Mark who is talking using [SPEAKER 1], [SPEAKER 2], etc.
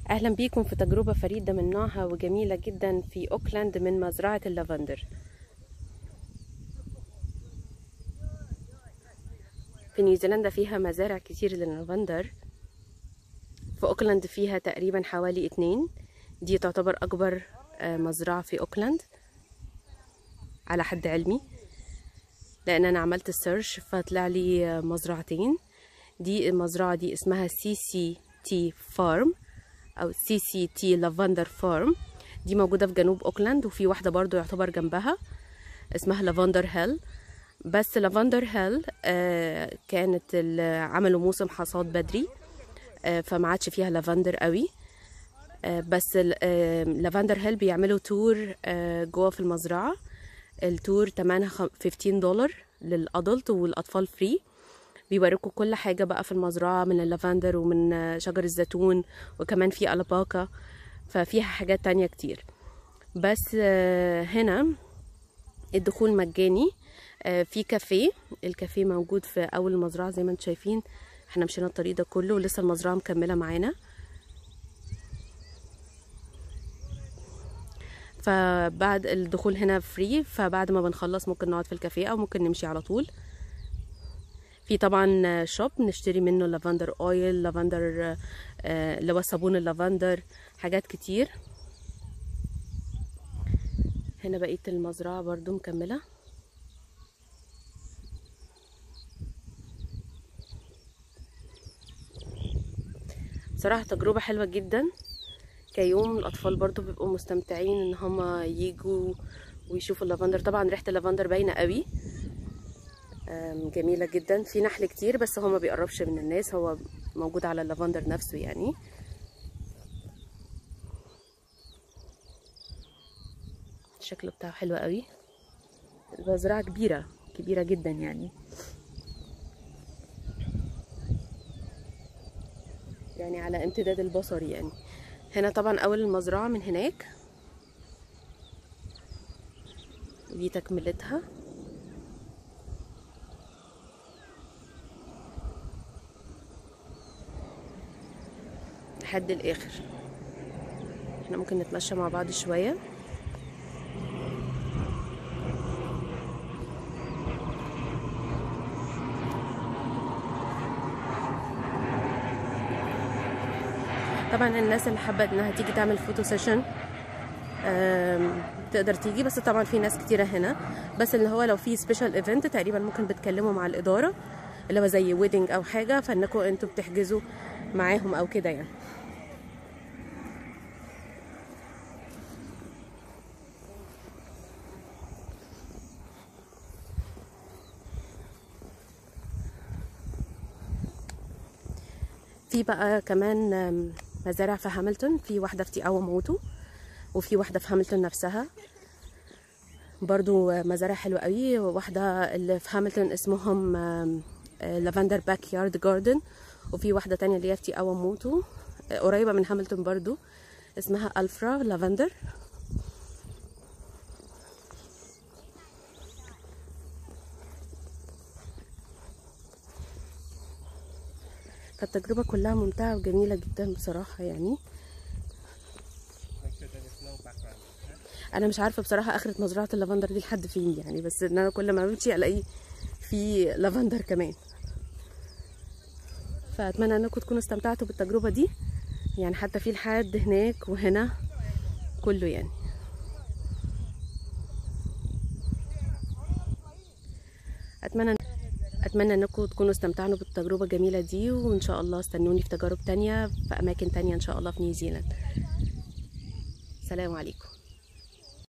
[SPEAKER 1] أهلا بيكم في تجربة فريدة من نوعها وجميلة جدا في أوكلاند من مزرعة اللافندر في نيوزيلندا فيها مزارع كتير لللافندر في أوكلاند فيها تقريبا حوالي اتنين دي تعتبر أكبر مزرعة في أوكلاند على حد علمي لأن أنا عملت السيرش فطلع لي مزرعتين دي المزرعة دي اسمها سي سي تي فارم او سي سي تي لافندر فارم دي موجوده في جنوب اوكلاند وفي واحده برضو يعتبر جنبها اسمها لافندر هيل بس لافندر هيل آه كانت عملوا موسم حصاد بدري آه فما عادش فيها لافندر قوي آه بس آه لافندر هيل بيعملوا تور آه جوه في المزرعه التور تمنها 15 دولار للادلت والاطفال فري بيوريكوا كل حاجة بقى في المزرعة من اللافندر ومن شجر الزيتون وكمان في ألباكا ففيها حاجات تانية كتير بس هنا الدخول مجاني في كافيه الكافيه موجود في أول المزرعة زي ما انتم شايفين احنا مشينا الطريق ده كله ولسه المزرعة مكملة معانا فبعد الدخول هنا فري فبعد ما بنخلص ممكن نقعد في الكافيه أو ممكن نمشي على طول في طبعا شوب نشتري منه لافندر اويل لافندر اللي هو صابون اللافندر حاجات كتير هنا بقيه المزرعه برضو مكمله بصراحه تجربه حلوه جدا كيوم الاطفال برضو بيبقوا مستمتعين ان هما يجوا ويشوفوا اللافندر طبعا ريحه اللافندر باينه قوي جميلة جدا في نحل كتير بس هو ما بيقربش من الناس هو موجود على اللافندر نفسه يعني الشكل بتاعه حلو قوي المزرعة كبيرة كبيرة جدا يعني يعني على امتداد البصر يعني هنا طبعا اول المزرعة من هناك دي تكملتها لحد الاخر احنا ممكن نتمشى مع بعض شويه طبعا الناس اللي حابه انها تيجي تعمل فوتو سيشن تقدر تيجي بس طبعا في ناس كتيره هنا بس اللي هو لو في سبيشال ايفنت تقريبا ممكن بتكلموا مع الاداره اللي هو زي ويدنج او حاجه فانكم انتوا بتحجزوا معاهم او كده يعني في بقى كمان مزارع في هاملتون في واحدة في تياوا موتو وفي واحدة في هاملتون نفسها برضو مزارع حلوة قوي واحدة اللي في هاملتون اسمهم لافندر باك يارد جاردن وفي واحدة تانية اللي هي في تياوا موتو قريبة من هاملتون برضو اسمها الفرا لافندر فالتجربة كلها ممتعة وجميلة جدا بصراحة يعني أنا مش عارفة بصراحة آخرة مزرعة اللافندر دي لحد فين يعني بس إن أنا كل ما بمشي ألاقي في لافندر كمان فأتمنى إنكم تكونوا استمتعتوا بالتجربة دي يعني حتى في لحد هناك وهنا كله يعني أتمنى اتمنى انكم تكونوا استمتعوا بالتجربه الجميله دي وان شاء الله استنوني في تجارب تانية في اماكن تانية ان شاء الله في نيوزيلاند سلام عليكم